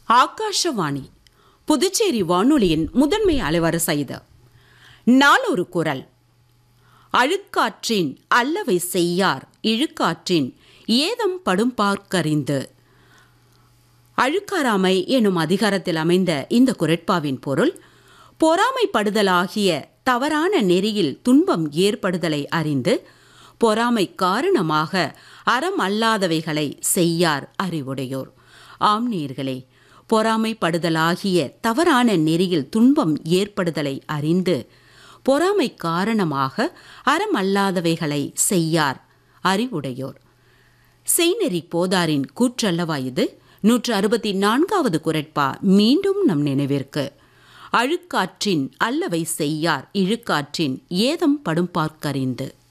ஆகாஷவாணி புதுச்சேரி வானொலியின் முதன்மை அலைவரிசை இது நாளொரு குரல் அழுக்காற்றின் அல்லவை செய்யார் இழுக்காற்றின் ஏதம் படும் பார்க்கறிந்து அழுக்காராமை எனும் அதிகாரத்தில் அமைந்த இந்த குரட்பாவின் பொருள் பொறாமைப்படுதலாகிய தவறான நெறியில் துன்பம் ஏற்படுதலை அறிந்து பொறாமை காரணமாக அறம் அல்லாதவைகளை செய்யார் அறிவுடையோர் ஆம் நேர்களே பொறாமைப்படுதலாகிய தவறான நெறியில் துன்பம் ஏற்படுதலை அறிந்து பொறாமை காரணமாக அறம் அல்லாதவைகளை செய்யார் அறிவுடையோர் செய்நெறி போதாரின் கூற்றல்லவா இது நூற்று அறுபத்தி நான்காவது குரட்பா மீண்டும் நம் நினைவிற்கு அழுக்காற்றின் அல்லவை செய்யார் இழுக்காற்றின் ஏதம் படும் பார்க்கறிந்து